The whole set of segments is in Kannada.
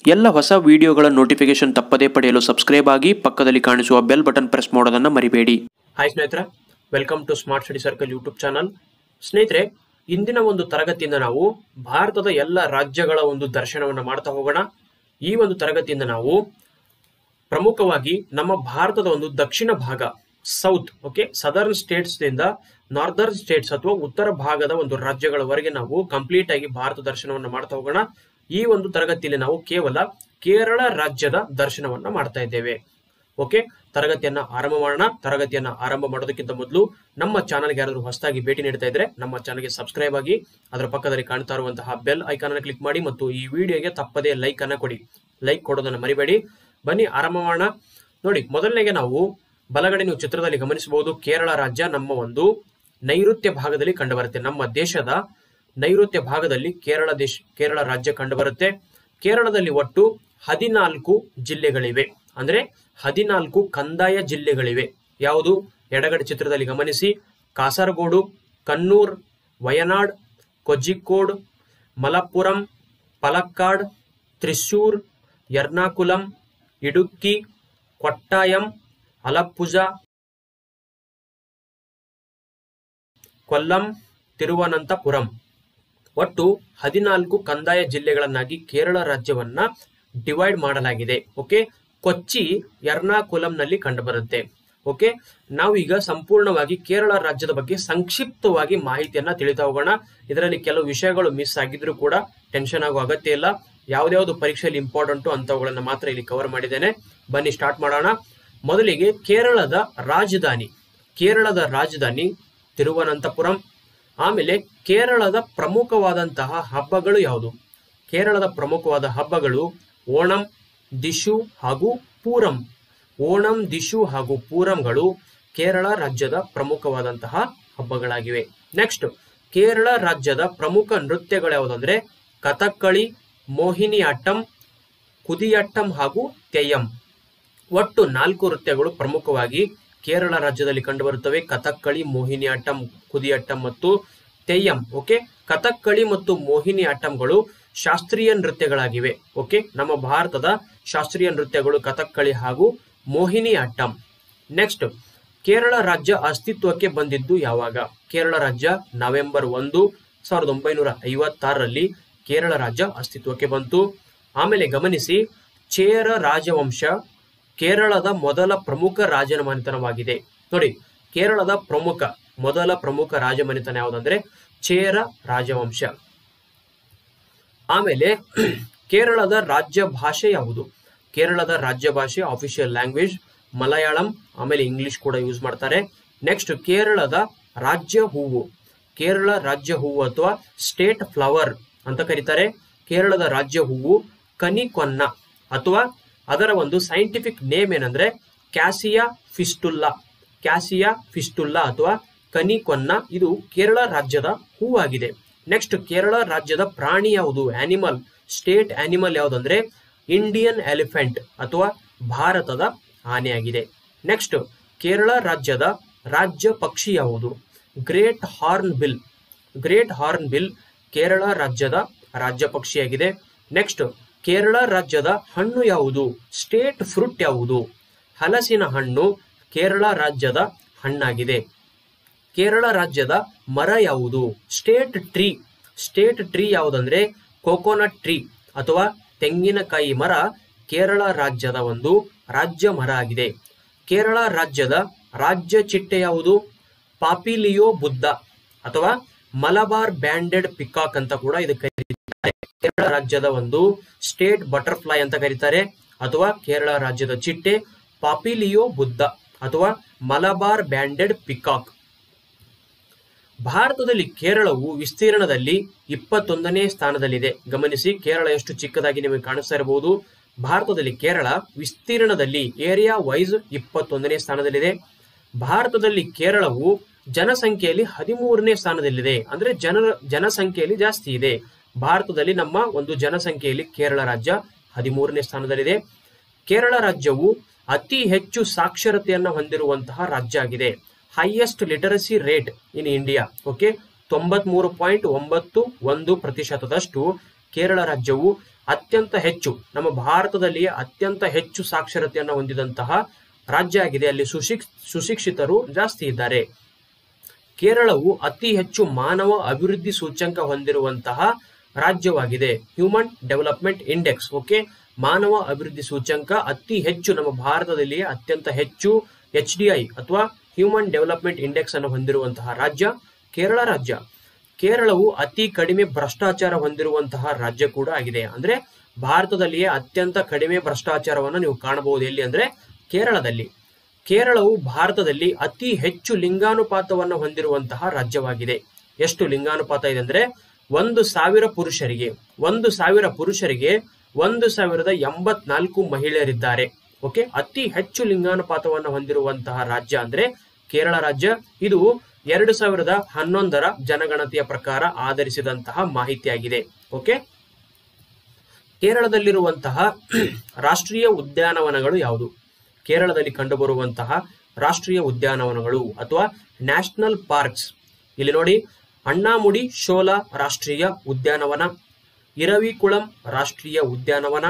ಎಲ್ಲ ಹೊಸ ವಿಡಿಯೋಗಳ ನೋಟಿಫಿಕೇಶನ್ ತಪ್ಪದೇ ಪಡೆಯಲು ಸಬ್ಸ್ಕ್ರೈಬ್ ಆಗಿ ಪಕ್ಕದಲ್ಲಿ ಕಾಣಿಸುವ ಬೆಲ್ ಬಟನ್ ಪ್ರೆಸ್ ಮಾಡೋದನ್ನು ಮರಿಬೇಡಿ ಹಾಯ್ ಸ್ನೇಹಿತರೆ welcome to Smart Study Circle YouTube channel ಸ್ನೇಹಿತರೆ ಇಂದಿನ ಒಂದು ತರಗತಿಯಿಂದ ನಾವು ಭಾರತದ ಎಲ್ಲ ರಾಜ್ಯಗಳ ಒಂದು ದರ್ಶನವನ್ನು ಮಾಡ್ತಾ ಹೋಗೋಣ ಈ ಒಂದು ತರಗತಿಯಿಂದ ನಾವು ಪ್ರಮುಖವಾಗಿ ನಮ್ಮ ಭಾರತದ ಒಂದು ದಕ್ಷಿಣ ಭಾಗ ಸೌತ್ ಓಕೆ ಸದರ್ನ್ ಸ್ಟೇಟ್ಸ್ ದಿಂದ ನಾರ್ದರ್ನ್ ಸ್ಟೇಟ್ಸ್ ಅಥವಾ ಉತ್ತರ ಭಾಗದ ಒಂದು ರಾಜ್ಯಗಳವರೆಗೆ ನಾವು ಕಂಪ್ಲೀಟ್ ಆಗಿ ಭಾರತ ದರ್ಶನವನ್ನು ಮಾಡ್ತಾ ಹೋಗೋಣ ಈ ಒಂದು ತರಗತಿಯಲ್ಲಿ ನಾವು ಕೇವಲ ಕೇರಳ ರಾಜ್ಯದ ದರ್ಶನವನ್ನ ಮಾಡ್ತಾ ಇದ್ದೇವೆ ಓಕೆ ತರಗತಿಯನ್ನ ಆರಂಭ ಮಾಡೋಣ ತರಗತಿಯನ್ನ ಆರಂಭ ಮಾಡೋದಕ್ಕಿಂತ ಮೊದಲು ನಮ್ಮ ಚಾನಲ್ಗೆ ಯಾರಾದರೂ ಹೊಸದಾಗಿ ಭೇಟಿ ನೀಡ್ತಾ ಇದ್ರೆ ನಮ್ಮ ಚಾನಲ್ಗೆ ಸಬ್ಸ್ಕ್ರೈಬ್ ಆಗಿ ಅದರ ಪಕ್ಕದಲ್ಲಿ ಕಾಣ್ತಾ ಇರುವಂತಹ ಬೆಲ್ ಐಕಾನ್ ಅನ್ನು ಕ್ಲಿಕ್ ಮಾಡಿ ಮತ್ತು ಈ ವಿಡಿಯೋಗೆ ತಪ್ಪದೇ ಲೈಕ್ ಅನ್ನ ಕೊಡಿ ಲೈಕ್ ಕೊಡೋದನ್ನ ಮರಿಬೇಡಿ ಬನ್ನಿ ಆರಂಭ ಮಾಡೋಣ ನೋಡಿ ಮೊದಲನೆಗೆ ನಾವು ಬಲಗಡೆ ನೀವು ಚಿತ್ರದಲ್ಲಿ ಗಮನಿಸಬಹುದು ಕೇರಳ ರಾಜ್ಯ ನಮ್ಮ ಒಂದು ನೈಋತ್ಯ ಭಾಗದಲ್ಲಿ ಕಂಡುಬರುತ್ತೆ ನಮ್ಮ ದೇಶದ ನೈಋತ್ಯ ಭಾಗದಲ್ಲಿ ಕೇರಳ ದೇಶ ಕೇರಳ ರಾಜ್ಯ ಕಂಡುಬರುತ್ತೆ ಕೇರಳದಲ್ಲಿ ಒಟ್ಟು ಹದಿನಾಲ್ಕು ಜಿಲ್ಲೆಗಳಿವೆ ಅಂದ್ರೆ ಹದಿನಾಲ್ಕು ಕಂದಾಯ ಜಿಲ್ಲೆಗಳಿವೆ ಯಾವುದು ಎಡಗಡೆ ಚಿತ್ರದಲ್ಲಿ ಗಮನಿಸಿ ಕಾಸರಗೋಡು ಕಣ್ಣೂರ್ ವಯನಾಡ್ ಕೊಜ್ಜಿಕೋಡ್ ಮಲಪ್ಪುರಂ ಪಲಕ್ಕಾಡ್ ತ್ರಿಶೂರ್ ಎರ್ನಾಕುಲಂ ಇಡುಕ್ಕಿ ಕೊಟ್ಟಾಯಂ ಅಲಪ್ಪುಜ ಕೊಲ್ಲಂ ತಿರುವನಂತಪುರಂ ಒಟ್ಟು ಹದಿನಾಲ್ಕು ಕಂದಾಯ ಜಿಲ್ಲೆಗಳನ್ನಾಗಿ ಕೇರಳ ರಾಜ್ಯವನ್ನ ಡಿವೈಡ್ ಮಾಡಲಾಗಿದೆ ಓಕೆ ಕೊಚ್ಚಿ ಎರ್ನಾಕುಲಂನಲ್ಲಿ ಕಂಡುಬರುತ್ತೆ ಓಕೆ ನಾವು ಈಗ ಸಂಪೂರ್ಣವಾಗಿ ಕೇರಳ ರಾಜ್ಯದ ಬಗ್ಗೆ ಸಂಕ್ಷಿಪ್ತವಾಗಿ ಮಾಹಿತಿಯನ್ನ ತಿಳಿತಾ ಹೋಗೋಣ ಇದರಲ್ಲಿ ಕೆಲವು ವಿಷಯಗಳು ಮಿಸ್ ಆಗಿದ್ರು ಕೂಡ ಟೆನ್ಷನ್ ಆಗೋ ಅಗತ್ಯ ಇಲ್ಲ ಯಾವ್ದಾವ್ದು ಪರೀಕ್ಷೆಯಲ್ಲಿ ಇಂಪಾರ್ಟೆಂಟು ಅಂತವುಗಳನ್ನ ಮಾತ್ರ ಇಲ್ಲಿ ಕವರ್ ಮಾಡಿದ್ದೇನೆ ಬನ್ನಿ ಸ್ಟಾರ್ಟ್ ಮಾಡೋಣ ಮೊದಲಿಗೆ ಕೇರಳದ ರಾಜಧಾನಿ ಕೇರಳದ ರಾಜಧಾನಿ ತಿರುವನಂತಪುರಂ ಆಮೇಲೆ ಕೇರಳದ ಪ್ರಮುಖವಾದಂತಹ ಹಬ್ಬಗಳು ಯಾವುದು ಕೇರಳದ ಪ್ರಮುಖವಾದ ಹಬ್ಬಗಳು ಓಣಂ ದಿಶು ಹಾಗೂ ಪೂರಂ ಓಣಂ ದಿಶು ಹಾಗೂ ಪೂರಂಗಳು ಕೇರಳ ರಾಜ್ಯದ ಪ್ರಮುಖವಾದಂತಹ ಹಬ್ಬಗಳಾಗಿವೆ ನೆಕ್ಸ್ಟ್ ಕೇರಳ ರಾಜ್ಯದ ಪ್ರಮುಖ ನೃತ್ಯಗಳು ಯಾವುದಂದ್ರೆ ಕಥಕ್ಕಳಿ ಮೋಹಿನಿಯಾಟ್ಟಂ ಕುದಿಯಾಟ್ಟಂ ಹಾಗೂ ತೆಯ್ಯಂ ಒಟ್ಟು ನಾಲ್ಕು ನೃತ್ಯಗಳು ಪ್ರಮುಖವಾಗಿ ಕೇರಳ ರಾಜ್ಯದಲ್ಲಿ ಕಂಡುಬರುತ್ತವೆ ಕಥಕ್ಕಳಿ ಮೋಹಿನಿಯಾಟ್ಟಂ ಕುದಿಯಾಟ್ಟಂ ಮತ್ತು ತೆಯ್ಯಂ ಓಕೆ ಕಥಕ್ಕಳಿ ಮತ್ತು ಮೋಹಿನಿಯಾಟ್ಟಂಗಳು ಶಾಸ್ತ್ರೀಯ ನೃತ್ಯಗಳಾಗಿವೆ ಓಕೆ ನಮ್ಮ ಭಾರತದ ಶಾಸ್ತ್ರೀಯ ನೃತ್ಯಗಳು ಕಥಕ್ಕಳಿ ಹಾಗೂ ಮೋಹಿನಿಯಾಟ್ಟಂ ನೆಕ್ಸ್ಟ್ ಕೇರಳ ರಾಜ್ಯ ಅಸ್ತಿತ್ವಕ್ಕೆ ಬಂದಿದ್ದು ಯಾವಾಗ ಕೇರಳ ರಾಜ್ಯ ನವೆಂಬರ್ ಒಂದು ಸಾವಿರದ ಒಂಬೈನೂರ ಐವತ್ತಾರರಲ್ಲಿ ಕೇರಳ ರಾಜ್ಯ ಅಸ್ತಿತ್ವಕ್ಕೆ ಬಂತು ಆಮೇಲೆ ಗಮನಿಸಿ ಚೇರ ರಾಜವಂಶ ಕೇರಳದ ಮೊದಲ ಪ್ರಮುಖ ರಾಜಮನೆತನವಾಗಿದೆ ನೋಡಿ ಕೇರಳದ ಪ್ರಮುಖ ಮೊದಲ ಪ್ರಮುಖ ರಾಜಮನೆತನ ಯಾವುದಂದ್ರೆ ಚೇರ ರಾಜವಂಶ ಆಮೇಲೆ ಕೇರಳದ ರಾಜ್ಯ ಭಾಷೆ ಯಾವುದು ಕೇರಳದ ರಾಜ್ಯ ಭಾಷೆ ಅಫಿಷಿಯಲ್ ಲ್ಯಾಂಗ್ವೇಜ್ ಮಲಯಾಳಂ ಆಮೇಲೆ ಇಂಗ್ಲಿಷ್ ಕೂಡ ಯೂಸ್ ಮಾಡ್ತಾರೆ ನೆಕ್ಸ್ಟ್ ಕೇರಳದ ರಾಜ್ಯ ಹೂವು ಕೇರಳ ರಾಜ್ಯ ಹೂವು ಅಥವಾ ಸ್ಟೇಟ್ ಫ್ಲವರ್ ಅಂತ ಕರೀತಾರೆ ಕೇರಳದ ರಾಜ್ಯ ಹೂವು ಕನಿಕೊನ್ನ ಅಥವಾ ಅದರ ಒಂದು ಸೈಂಟಿಫಿಕ್ ನೇಮ್ ಏನಂದ್ರೆ ಕ್ಯಾಸಿಯಾ ಫಿಸ್ಟುಲ್ಲಾ ಕ್ಯಾಸಿಯಾ ಫಿಸ್ಟುಲ್ಲಾ ಅಥವಾ ಕನಿಕೊನ್ನ ಇದು ಕೇರಳ ರಾಜ್ಯದ ಹೂವಾಗಿದೆ ನೆಕ್ಸ್ಟ್ ಕೇರಳ ರಾಜ್ಯದ ಪ್ರಾಣಿ ಯಾವುದು ಆನಿಮಲ್ ಸ್ಟೇಟ್ ಆನಿಮಲ್ ಯಾವುದಂದ್ರೆ ಇಂಡಿಯನ್ ಎಲಿಫೆಂಟ್ ಅಥವಾ ಭಾರತದ ಆನೆಯಾಗಿದೆ ನೆಕ್ಸ್ಟ್ ಕೇರಳ ರಾಜ್ಯದ ರಾಜ್ಯ ಪಕ್ಷಿ ಯಾವುದು great hornbill great hornbill Kerala ರಾಜ್ಯದ ರಾಜ್ಯ ಪಕ್ಷಿಯಾಗಿದೆ ನೆಕ್ಸ್ಟ್ ಕೇರಳ ರಾಜ್ಯದ ಹಣ್ಣು ಯಾವುದು ಸ್ಟೇಟ್ ಫ್ರೂಟ್ ಯಾವುದು ಹಲಸಿನ ಹಣ್ಣು ಕೇರಳ ರಾಜ್ಯದ ಹಣ್ಣಾಗಿದೆ ಕೇರಳ ರಾಜ್ಯದ ಮರ ಯಾವುದು ಸ್ಟೇಟ್ ಟ್ರೀ ಸ್ಟೇಟ್ ಟ್ರೀ ಯಾವುದಂದ್ರೆ ಕೋಕೋನಟ್ ಟ್ರೀ ಅಥವಾ ತೆಂಗಿನಕಾಯಿ ಮರ ಕೇರಳ ರಾಜ್ಯದ ಒಂದು ರಾಜ್ಯ ಮರ ಆಗಿದೆ ಕೇರಳ ರಾಜ್ಯದ ರಾಜ್ಯ ಚಿಟ್ಟೆ ಯಾವುದು ಪಾಪಿಲಿಯೋ ಬುದ್ಧ ಅಥವಾ ಮಲಬಾರ್ ಬ್ಯಾಂಡೆಡ್ ಪಿಕಾಕ್ ಅಂತ ಕೂಡ ಇದು ಕರೀತಾರೆ ಕೇರಳ ರಾಜ್ಯದ ಒಂದು ಸ್ಟೇಟ್ ಬಟರ್ಫ್ಲೈ ಅಂತ ಕರೀತಾರೆ ಅಥವಾ ಕೇರಳ ರಾಜ್ಯದ ಚಿಟ್ಟೆ ಪಾಪಿಲಿಯೋ ಬುದ್ಧ ಅಥವಾ ಮಲಬಾರ್ ಬ್ಯಾಂಡೆಡ್ ಪಿಕಾಕ್ ಭಾರತದಲ್ಲಿ ಕೇರಳವು ವಿಸ್ತೀರ್ಣದಲ್ಲಿ ಇಪ್ಪತ್ತೊಂದನೇ ಸ್ಥಾನದಲ್ಲಿದೆ ಗಮನಿಸಿ ಕೇರಳ ಎಷ್ಟು ಚಿಕ್ಕದಾಗಿ ನಿಮಗೆ ಕಾಣಿಸ್ತಾ ಇರಬಹುದು ಭಾರತದಲ್ಲಿ ಕೇರಳ ವಿಸ್ತೀರ್ಣದಲ್ಲಿ ಏರಿಯಾ ವೈಸ್ ಇಪ್ಪತ್ತೊಂದನೇ ಸ್ಥಾನದಲ್ಲಿದೆ ಭಾರತದಲ್ಲಿ ಕೇರಳವು ಜನಸಂಖ್ಯೆಯಲ್ಲಿ ಹದಿಮೂರನೇ ಸ್ಥಾನದಲ್ಲಿದೆ ಅಂದ್ರೆ ಜನರ ಜನಸಂಖ್ಯೆಯಲ್ಲಿ ಜಾಸ್ತಿ ಇದೆ ಭಾರತದಲ್ಲಿ ನಮ್ಮ ಒಂದು ಜನಸಂಖ್ಯೆಯಲ್ಲಿ ಕೇರಳ ರಾಜ್ಯ ಹದಿಮೂರನೇ ಸ್ಥಾನದಲ್ಲಿದೆ ಕೇರಳ ರಾಜ್ಯವು ಅತಿ ಹೆಚ್ಚು ಸಾಕ್ಷರತೆಯನ್ನ ಹೊಂದಿರುವಂತಹ ರಾಜ್ಯ ಆಗಿದೆ highest literacy rate in India okay ತೊಂಬತ್ಮೂರು ಪಾಯಿಂಟ್ ಒಂಬತ್ತು ಒಂದು ಪ್ರತಿಶತದಷ್ಟು ಕೇರಳ ರಾಜ್ಯವು ಅತ್ಯಂತ ಹೆಚ್ಚು ನಮ್ಮ ಭಾರತದಲ್ಲಿಯೇ ಅತ್ಯಂತ ಹೆಚ್ಚು ಸಾಕ್ಷರತೆಯನ್ನು ಹೊಂದಿದಂತಹ ರಾಜ್ಯ ಆಗಿದೆ ಅಲ್ಲಿ ಸುಶಿಕ್ ಸುಶಿಕ್ಷಿತರು ಜಾಸ್ತಿ ಇದ್ದಾರೆ ಕೇರಳವು ಅತಿ ಹೆಚ್ಚು ಮಾನವ ಅಭಿವೃದ್ಧಿ ಸೂಚ್ಯಂಕ ಹೊಂದಿರುವಂತಹ ರಾಜ್ಯವಾಗಿದೆ ಹ್ಯೂಮನ್ ಡೆವಲಪ್ಮೆಂಟ್ ಇಂಡೆಕ್ಸ್ ಓಕೆ ಮಾನವ ಅಭಿವೃದ್ಧಿ ಸೂಚ್ಯಂಕ ಅತಿ ಹೆಚ್ಚು ನಮ್ಮ ಭಾರತದಲ್ಲಿಯೇ ಅತ್ಯಂತ ಹೆಚ್ಚು ಎಚ್ ಡಿ ಐ ಅಥವಾ ಹ್ಯೂಮನ್ ಡೆವಲಪ್ಮೆಂಟ್ ಇಂಡೆಕ್ಸ್ ಅನ್ನು ಹೊಂದಿರುವಂತಹ ರಾಜ್ಯ ಕೇರಳ ರಾಜ್ಯ ಕೇರಳವು ಅತಿ ಕಡಿಮೆ ಭ್ರಷ್ಟಾಚಾರ ಹೊಂದಿರುವಂತಹ ರಾಜ್ಯ ಕೂಡ ಆಗಿದೆ ಅಂದ್ರೆ ಭಾರತದಲ್ಲಿಯೇ ಅತ್ಯಂತ ಕಡಿಮೆ ಭ್ರಷ್ಟಾಚಾರವನ್ನು ನೀವು ಕಾಣಬಹುದು ಎಲ್ಲಿ ಅಂದ್ರೆ ಕೇರಳದಲ್ಲಿ ಕೇರಳವು ಭಾರತದಲ್ಲಿ ಅತಿ ಹೆಚ್ಚು ಲಿಂಗಾನುಪಾತವನ್ನು ಹೊಂದಿರುವಂತಹ ರಾಜ್ಯವಾಗಿದೆ ಎಷ್ಟು ಲಿಂಗಾನುಪಾತ ಇದೆ ಅಂದ್ರೆ ಒಂದು ಸಾವಿರ ಪುರುಷರಿಗೆ ಒಂದು ಸಾವಿರ ಪುರುಷರಿಗೆ ಒಂದು ಸಾವಿರದ ಎಂಬತ್ನಾಲ್ಕು ಮಹಿಳೆಯರಿದ್ದಾರೆ ಓಕೆ ಅತಿ ಹೆಚ್ಚು ಲಿಂಗಾನುಪಾತವನ್ನು ಹೊಂದಿರುವಂತಹ ರಾಜ್ಯ ಅಂದ್ರೆ ಕೇರಳ ರಾಜ್ಯ ಇದು ಎರಡು ಸಾವಿರದ ಹನ್ನೊಂದರ ಜನಗಣತಿಯ ಪ್ರಕಾರ ಆಧರಿಸಿದಂತಹ ಮಾಹಿತಿಯಾಗಿದೆ ಓಕೆ ಕೇರಳದಲ್ಲಿರುವಂತಹ ರಾಷ್ಟ್ರೀಯ ಉದ್ಯಾನವನಗಳು ಯಾವುದು ಕೇರಳದಲ್ಲಿ ಕಂಡುಬರುವಂತಹ ರಾಷ್ಟ್ರೀಯ ಉದ್ಯಾನವನಗಳು ಅಥವಾ ನ್ಯಾಷನಲ್ ಪಾರ್ಕ್ಸ್ ಇಲ್ಲಿ ನೋಡಿ ಅಣ್ಣಾಮುಡಿ ಶೋಲಾ ರಾಷ್ಟ್ರೀಯ ಉದ್ಯಾನವನ ಇರವಿಕುಳಂ ರಾಷ್ಟ್ರೀಯ ಉದ್ಯಾನವನ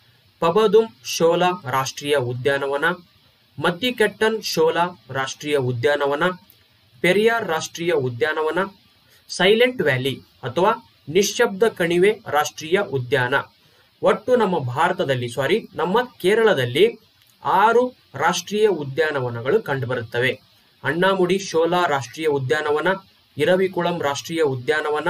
ಪಬದುಂ ಶೋಲಾ ರಾಷ್ಟ್ರೀಯ ಉದ್ಯಾನವನ ಮತ್ತಿಕೆಟ್ಟನ್ ಶೋಲಾ ರಾಷ್ಟ್ರೀಯ ಉದ್ಯಾನವನ ಪೆರಿಯಾರ್ ರಾಷ್ಟ್ರೀಯ ಉದ್ಯಾನವನ ಸೈಲೆಂಟ್ ವ್ಯಾಲಿ ಅಥವಾ ನಿಶ್ಶಬ್ದ ಕಣಿವೆ ರಾಷ್ಟ್ರೀಯ ಉದ್ಯಾನ ಒಟ್ಟು ನಮ್ಮ ಭಾರತದಲ್ಲಿ ಸಾರಿ ನಮ್ಮ ಕೇರಳದಲ್ಲಿ ಆರು ರಾಷ್ಟ್ರೀಯ ಉದ್ಯಾನವನಗಳು ಕಂಡುಬರುತ್ತವೆ ಅಣ್ಣಾಮುಡಿ ಶೋಲಾ ರಾಷ್ಟ್ರೀಯ ಉದ್ಯಾನವನ ಇರವಿಕುಳಂ ರಾಷ್ಟ್ರೀಯ ಉದ್ಯಾನವನ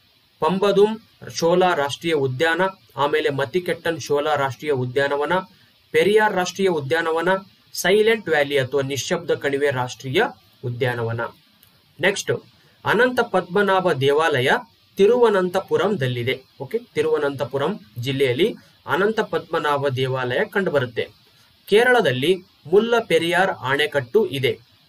ಪಂಬದುಂ ಶೋಲಾ ರಾಷ್ಟ್ರೀಯ ಉದ್ಯಾನ ಆಮೇಲೆ ಮತಿಕೆಟ್ಟನ್ ಶೋಲಾ ರಾಷ್ಟ್ರೀಯ ಉದ್ಯಾನವನ ಪೆರಿಯಾರ್ ರಾಷ್ಟ್ರೀಯ ಉದ್ಯಾನವನ ಸೈಲೆಂಟ್ ವ್ಯಾಲಿ ಅಥವಾ ನಿಶ್ಶಬ್ದ ಕಣಿವೆ ರಾಷ್ಟ್ರೀಯ ಉದ್ಯಾನವನ ನೆಕ್ಸ್ಟ್ ಅನಂತ ಪದ್ಮನಾಭ ದೇವಾಲಯ ತಿರುವನಂತಪುರಂದಲ್ಲಿದೆ ಓಕೆ ತಿರುವನಂತಪುರಂ ಜಿಲ್ಲೆಯಲ್ಲಿ ಅನಂತ ಪದ್ಮನಾಭ ದೇವಾಲಯ ಕಂಡುಬರುತ್ತೆ ಕೇರಳದಲ್ಲಿ ಮುಲ್ಲ ಪೆರಿಯಾರ್ ಅಣೆಕಟ್ಟು ಇದೆ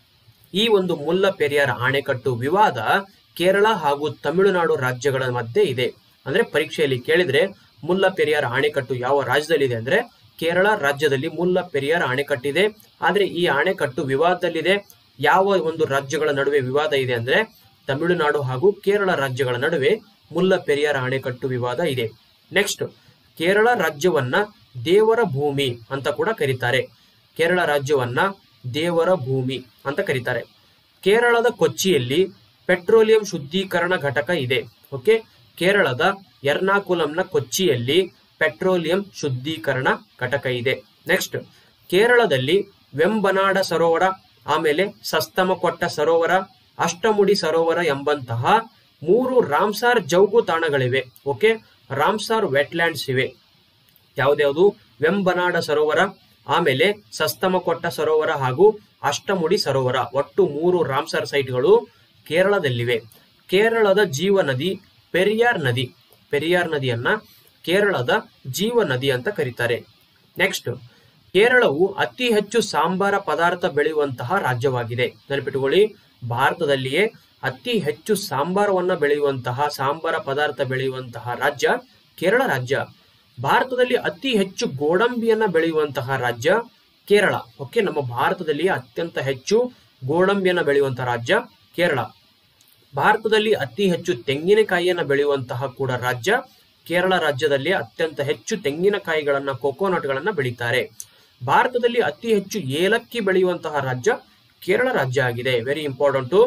ಈ ಒಂದು ಮುಲ್ಲ ಪೆರಿಯಾರ್ ಅಣೆಕಟ್ಟು ವಿವಾದ ಕೇರಳ ಹಾಗೂ ತಮಿಳುನಾಡು ರಾಜ್ಯಗಳ ಮಧ್ಯೆ ಇದೆ ಅಂದ್ರೆ ಪರೀಕ್ಷೆಯಲ್ಲಿ ಕೇಳಿದ್ರೆ ಮುಲ್ಲ ಪೆರಿಯಾರ್ ಅಣೆಕಟ್ಟು ಯಾವ ರಾಜ್ಯದಲ್ಲಿದೆ ಅಂದ್ರೆ ಕೇರಳ ರಾಜ್ಯದಲ್ಲಿ ಮುಲ್ಲ ಪೆರಿಯಾರ್ ಅಣೆಕಟ್ಟಿದೆ ಆದ್ರೆ ಈ ಅಣೆಕಟ್ಟು ವಿವಾದದಲ್ಲಿದೆ ಯಾವ ಒಂದು ರಾಜ್ಯಗಳ ನಡುವೆ ವಿವಾದ ಇದೆ ಅಂದ್ರೆ ತಮಿಳುನಾಡು ಹಾಗೂ ಕೇರಳ ರಾಜ್ಯಗಳ ನಡುವೆ ಮುಲ್ಲ ಪೆರಿಯಾರ್ ಅಣೆಕಟ್ಟು ವಿವಾದ ಇದೆ ನೆಕ್ಸ್ಟ್ ಕೇರಳ ರಾಜ್ಯವನ್ನ ದೇವರ ಭೂಮಿ ಅಂತ ಕೂಡ ಕರೀತಾರೆ ಕೇರಳ ರಾಜ್ಯವನ್ನ ದೇವರ ಭೂಮಿ ಅಂತ ಕರೀತಾರೆ ಕೇರಳದ ಕೊಚ್ಚಿಯಲ್ಲಿ ಪೆಟ್ರೋಲಿಯಂ ಶುದ್ಧೀಕರಣ ಘಟಕ ಇದೆ ಓಕೆ ಕೇರಳದ ಎರ್ನಾಕುಲಂನ ಕೊಚ್ಚಿಯಲ್ಲಿ ಪೆಟ್ರೋಲಿಯಂ ಶುದ್ಧೀಕರಣ ಘಟಕ ಇದೆ ನೆಕ್ಸ್ಟ್ ಕೇರಳದಲ್ಲಿ ವೆಂಬನಾಡ ಸರೋವರ ಆಮೇಲೆ ಸಸ್ತಮಕೊಟ್ಟ ಸರೋವರ ಅಷ್ಟಮುಡಿ ಸರೋವರ ಎಂಬಂತಹ ಮೂರು ರಾಮ್ಸಾರ್ ಜೌಗು ತಾಣಗಳಿವೆ ಓಕೆ ರಾಮ್ಸಾರ್ ವೆಟ್ಲ್ಯಾಂಡ್ಸ್ ಇವೆ ಯಾವ್ದ್ಯಾವುದು ವೆಂಬನಾಡ ಸರೋವರ ಆಮೇಲೆ ಸಸ್ತಮಕೊಟ್ಟ ಸರೋವರ ಹಾಗೂ ಅಷ್ಟಮುಡಿ ಸರೋವರ ಒಟ್ಟು ಮೂರು ರಾಮ್ಸರ್ ಸೈಟ್ಗಳು ಕೇರಳದಲ್ಲಿವೆ ಕೇರಳದ ಜೀವ ನದಿ ಪೆರಿಯಾರ್ ನದಿ ಪೆರಿಯಾರ್ ನದಿಯನ್ನ ಕೇರಳದ ಜೀವ ನದಿ ಅಂತ ಕರೀತಾರೆ ನೆಕ್ಸ್ಟ್ ಕೇರಳವು ಅತಿ ಹೆಚ್ಚು ಸಾಂಬಾರ ಪದಾರ್ಥ ಬೆಳೆಯುವಂತಹ ರಾಜ್ಯವಾಗಿದೆ ನೆನಪಿಟ್ಟುಕೊಳ್ಳಿ ಭಾರತದಲ್ಲಿಯೇ ಅತಿ ಹೆಚ್ಚು ಸಾಂಬಾರವನ್ನ ಬೆಳೆಯುವಂತಹ ಸಾಂಬಾರ ಪದಾರ್ಥ ಬೆಳೆಯುವಂತಹ ರಾಜ್ಯ ಕೇರಳ ರಾಜ್ಯ ಭಾರತದಲ್ಲಿ ಅತಿ ಹೆಚ್ಚು ಗೋಡಂಬಿಯನ್ನ ಬೆಳೆಯುವಂತಹ ರಾಜ್ಯ ಕೇರಳ ಓಕೆ ನಮ್ಮ ಭಾರತದಲ್ಲಿ ಅತ್ಯಂತ ಹೆಚ್ಚು ಗೋಡಂಬಿಯನ್ನ ಬೆಳೆಯುವಂತಹ ರಾಜ್ಯ ಕೇರಳ ಭಾರತದಲ್ಲಿ ಅತಿ ಹೆಚ್ಚು ತೆಂಗಿನಕಾಯಿಯನ್ನ ಬೆಳೆಯುವಂತಹ ಕೂಡ ರಾಜ್ಯ ಕೇರಳ ರಾಜ್ಯದಲ್ಲಿ ಅತ್ಯಂತ ಹೆಚ್ಚು ತೆಂಗಿನಕಾಯಿಗಳನ್ನ ಕೊಕೋನಟ್ಗಳನ್ನ ಬೆಳೀತಾರೆ ಭಾರತದಲ್ಲಿ ಅತಿ ಹೆಚ್ಚು ಏಲಕ್ಕಿ ಬೆಳೆಯುವಂತಹ ರಾಜ್ಯ ಕೇರಳ ರಾಜ್ಯ ಆಗಿದೆ ವೆರಿ ಇಂಪಾರ್ಟೆಂಟು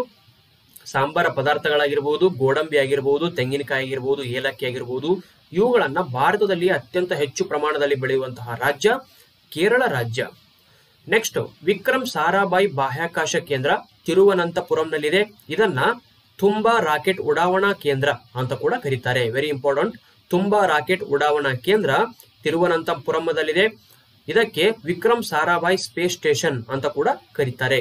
ಸಾಂಬಾರ ಪದಾರ್ಥಗಳಾಗಿರ್ಬೋದು ಗೋಡಂಬಿ ಆಗಿರ್ಬೋದು ತೆಂಗಿನಕಾಯಿ ಆಗಿರ್ಬೋದು ಏಲಕ್ಕಿ ಆಗಿರ್ಬೋದು ಇವುಗಳನ್ನ ಭಾರತದಲ್ಲಿ ಅತ್ಯಂತ ಹೆಚ್ಚು ಪ್ರಮಾಣದಲ್ಲಿ ಬೆಳೆಯುವಂತಹ ರಾಜ್ಯ ಕೇರಳ ರಾಜ್ಯ ನೆಕ್ಸ್ಟ್ ವಿಕ್ರಮ್ ಸಾರಾಭಾಯ್ ಬಾಹ್ಯಾಕಾಶ ಕೇಂದ್ರ ತಿರುವನಂತಪುರಂನಲ್ಲಿದೆ ಇದನ್ನ ತುಂಬಾ ರಾಕೆಟ್ ಉಡಾವಣಾ ಕೇಂದ್ರ ಅಂತ ಕೂಡ ಕರೀತಾರೆ ವೆರಿ ಇಂಪಾರ್ಟೆಂಟ್ ತುಂಬಾ ರಾಕೆಟ್ ಉಡಾವಣಾ ಕೇಂದ್ರ ತಿರುವನಂತಪುರಂದಲ್ಲಿದೆ ಇದಕ್ಕೆ ವಿಕ್ರಮ್ ಸಾರಾಭಾಯ್ ಸ್ಪೇಸ್ ಸ್ಟೇಷನ್ ಅಂತ ಕೂಡ ಕರೀತಾರೆ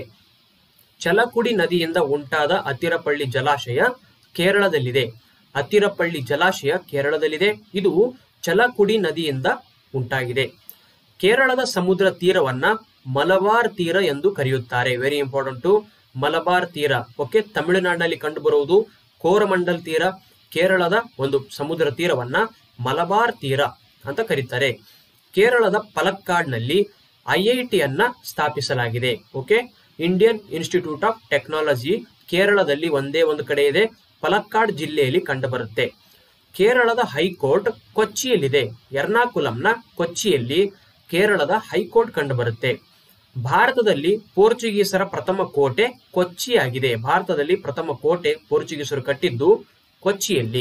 ಚಲಕುಡಿ ನದಿಯಿಂದ ಉಂಟಾದ ಅತಿರಪಳ್ಳಿ ಜಲಾಶಯ ಕೇರಳದಲ್ಲಿದೆ ಅತಿರಪಳ್ಳಿ ಜಲಾಶಯ ಕೇರಳದಲ್ಲಿದೆ ಇದು ಚಲಕುಡಿ ನದಿಯಿಂದ ಉಂಟಾಗಿದೆ ಕೇರಳದ ಸಮುದ್ರ ತೀರವನ್ನ ಮಲಬಾರ್ ತೀರ ಎಂದು ಕರೆಯುತ್ತಾರೆ ವೆರಿ ಇಂಪಾರ್ಟೆಂಟು ಮಲಬಾರ್ ತೀರ ಓಕೆ ತಮಿಳುನಾಡಿನಲ್ಲಿ ಕಂಡುಬರುವುದು ಕೋರಮಂಡಲ್ ತೀರ ಕೇರಳದ ಒಂದು ಸಮುದ್ರ ತೀರವನ್ನ ಮಲಬಾರ್ ತೀರ ಅಂತ ಕರೀತಾರೆ ಕೇರಳದ ಪಲಕ್ಕಾಡ್ನಲ್ಲಿ ಐಐಟಿಯನ್ನ ಸ್ಥಾಪಿಸಲಾಗಿದೆ okay Indian Institute of Technology ಕೇರಳದಲ್ಲಿ ಒಂದೇ ಒಂದು ಕಡೆ ಇದೆ ಪಲಕ್ಕಾಡ್ ಜಿಲ್ಲೆಯಲ್ಲಿ ಕಂಡುಬರುತ್ತೆ ಕೇರಳದ ಹೈಕೋರ್ಟ್ ಕೊಚ್ಚಿಯಲ್ಲಿದೆ ಎರ್ನಾಕುಲಂನ ಕೊಚ್ಚಿಯಲ್ಲಿ ಕೇರಳದ ಹೈಕೋರ್ಟ್ ಕಂಡುಬರುತ್ತೆ ಭಾರತದಲ್ಲಿ ಪೋರ್ಚುಗೀಸರ ಪ್ರಥಮ ಕೋಟೆ ಕೊಚ್ಚಿಯಾಗಿದೆ ಭಾರತದಲ್ಲಿ ಪ್ರಥಮ ಕೋಟೆ ಪೋರ್ಚುಗೀಸರು ಕಟ್ಟಿದ್ದು ಕೊಚ್ಚಿಯಲ್ಲಿ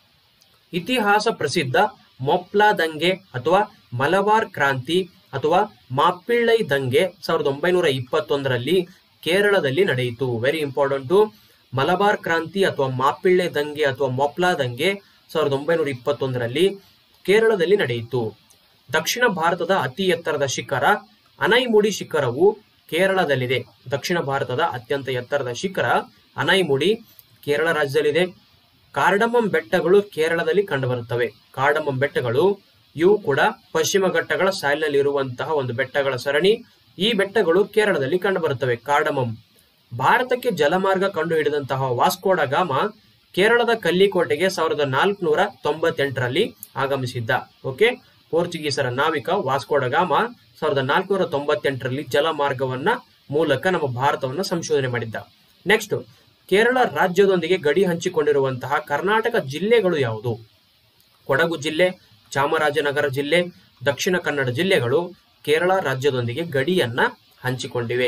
ಇತಿಹಾಸ ಪ್ರಸಿದ್ಧ ಮೊಪ್ಲಾ ದಂಗೆ ಅಥವಾ ಮಲಬಾರ್ ಕ್ರಾಂತಿ ಅಥವಾ ಮಾಪಿಳ್ಳೈ ದಂಗೆ ಸಾವಿರದ ಒಂಬೈನೂರ ಇಪ್ಪತ್ತೊಂದರಲ್ಲಿ ಕೇರಳದಲ್ಲಿ ನಡೆಯಿತು ವೆರಿ ಇಂಪಾರ್ಟೆಂಟು ಮಲಬಾರ್ ಕ್ರಾಂತಿ ಅಥವಾ ಮಾಪಿಳ್ಳೆ ದಂಗೆ ಅಥವಾ ಮೊಪ್ಲಾ ದಂಗೆ ಸಾವಿರದ ಒಂಬೈನೂರ ಇಪ್ಪತ್ತೊಂದರಲ್ಲಿ ಕೇರಳದಲ್ಲಿ ನಡೆಯಿತು ದಕ್ಷಿಣ ಭಾರತದ ಅತಿ ಎತ್ತರದ ಶಿಖರ ಅನೈಮುಡಿ ಶಿಖರವು ಕೇರಳದಲ್ಲಿದೆ ದಕ್ಷಿಣ ಭಾರತದ ಅತ್ಯಂತ ಎತ್ತರದ ಶಿಖರ ಅನೈಮುಡಿ ಕೇರಳ ರಾಜ್ಯದಲ್ಲಿದೆ ಕಾರ್ಡಮಂ ಬೆಟ್ಟಗಳು ಕೇರಳದಲ್ಲಿ ಕಂಡುಬರುತ್ತವೆ ಕಾರ್ಡಮಂ ಬೆಟ್ಟಗಳು ಇವು ಕೂಡ ಪಶ್ಚಿಮ ಘಟ್ಟಗಳ ಸಾಲಿನಲ್ಲಿ ಇರುವಂತಹ ಒಂದು ಬೆಟ್ಟಗಳ ಸರಣಿ ಈ ಬೆಟ್ಟಗಳು ಕೇರಳದಲ್ಲಿ ಕಂಡುಬರುತ್ತವೆ ಕಾರ್ಡಮಂ ಭಾರತಕ್ಕೆ ಜಲಮಾರ್ಗ ಕಂಡು ಹಿಡಿದಂತಹ ವಾಸ್ಕೋಡ ಗಾಮ ಕೇರಳದ ಕಲ್ಲಿಕೋಟೆಗೆ ಸಾವಿರದ ನಾಲ್ಕುನೂರ ತೊಂಬತ್ತೆಂಟರಲ್ಲಿ ಆಗಮಿಸಿದ್ದ ಓಕೆ ಪೋರ್ಚುಗೀಸರ ನಾವಿಕ ವಾಸ್ಕೋಡ ಗಾಮ ಸಾವಿರದ ನಾಲ್ಕುನೂರ ತೊಂಬತ್ತೆಂಟರಲ್ಲಿ ಜಲಮಾರ್ಗವನ್ನ ಮೂಲಕ ನಮ್ಮ ಭಾರತವನ್ನ ಸಂಶೋಧನೆ ಮಾಡಿದ್ದ ನೆಕ್ಸ್ಟ್ ಕೇರಳ ರಾಜ್ಯದೊಂದಿಗೆ ಗಡಿ ಹಂಚಿಕೊಂಡಿರುವಂತಹ ಕರ್ನಾಟಕ ಜಿಲ್ಲೆಗಳು ಯಾವುದು ಕೊಡಗು ಜಿಲ್ಲೆ ಚಾಮರಾಜನಗರ ಜಿಲ್ಲೆ ದಕ್ಷಿಣ ಕನ್ನಡ ಜಿಲ್ಲೆಗಳು ಕೇರಳ ರಾಜ್ಯದೊಂದಿಗೆ ಗಡಿಯನ್ನ ಹಂಚಿಕೊಂಡಿವೆ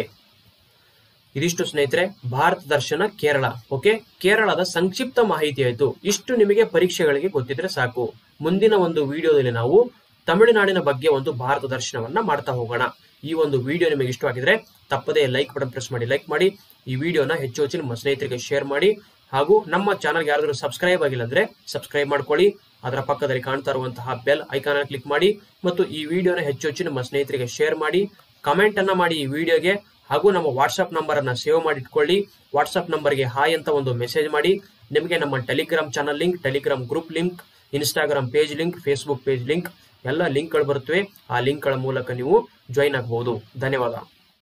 ಇದಿಷ್ಟು ಸ್ನೇಹಿತರೆ ಭಾರತ ದರ್ಶನ ಕೇರಳ ಓಕೆ ಕೇರಳದ ಸಂಕ್ಷಿಪ್ತ ಮಾಹಿತಿ ಆಯಿತು ಇಷ್ಟು ನಿಮಗೆ ಪರೀಕ್ಷೆಗಳಿಗೆ ಗೊತ್ತಿದ್ರೆ ಸಾಕು ಮುಂದಿನ ಒಂದು ವಿಡಿಯೋದಲ್ಲಿ ನಾವು ತಮಿಳುನಾಡಿನ ಬಗ್ಗೆ ಒಂದು ಭಾರತ ದರ್ಶನವನ್ನ ಮಾಡ್ತಾ ಹೋಗೋಣ ಈ ಒಂದು ವಿಡಿಯೋ ನಿಮಗೆ ಇಷ್ಟವಾಗಿದ್ರೆ ತಪ್ಪದೇ ಲೈಕ್ ಬಟನ್ ಪ್ರೆಸ್ ಮಾಡಿ ಲೈಕ್ ಮಾಡಿ ಈ ವಿಡಿಯೋನ ಹೆಚ್ಚು ಹೆಚ್ಚು ನಿಮ್ಮ ಸ್ನೇಹಿತರಿಗೆ ಶೇರ್ ಮಾಡಿ ಹಾಗೂ ನಮ್ಮ ಚಾನಲ್ಗೆ ಯಾರಾದರೂ ಸಬ್ಸ್ಕ್ರೈಬ್ ಆಗಿಲ್ಲ ಅಂದ್ರೆ ಸಬ್ಸ್ಕ್ರೈಬ್ ಮಾಡ್ಕೊಳ್ಳಿ ಅದರ ಪಕ್ಕದಲ್ಲಿ ಕಾಣ್ತಾ ಇರುವಂತಹ ಬೆಲ್ ಐಕಾನ್ ಕ್ಲಿಕ್ ಮಾಡಿ ಮತ್ತು ಈ ವಿಡಿಯೋನ ಹೆಚ್ಚು ಹೆಚ್ಚು ನಿಮ್ಮ ಸ್ನೇಹಿತರಿಗೆ ಶೇರ್ ಮಾಡಿ ಕಮೆಂಟ್ ಅನ್ನ ಮಾಡಿ ಈ ವಿಡಿಯೋಗೆ ಹಾಗೂ ನಮ್ಮ ವಾಟ್ಸ್ಆಪ್ ನಂಬರ್ ಅನ್ನ ಸೇವ್ ಮಾಡಿ ಇಟ್ಕೊಳ್ಳಿ ವಾಟ್ಸ್ಆಪ್ ನಂಬರ್ಗೆ ಹಾಯ್ ಅಂತ ಒಂದು ಮೆಸೇಜ್ ಮಾಡಿ ನಿಮಗೆ ನಮ್ಮ Telegram channel link Telegram group link Instagram page link Facebook page link ಎಲ್ಲ ಲಿಂಕ್ಗಳು ಬರುತ್ತವೆ ಆ ಲಿಂಕ್ಗಳ ಮೂಲಕ ನೀವು ಜಾಯಿನ್ ಆಗಬಹುದು ಧನ್ಯವಾದ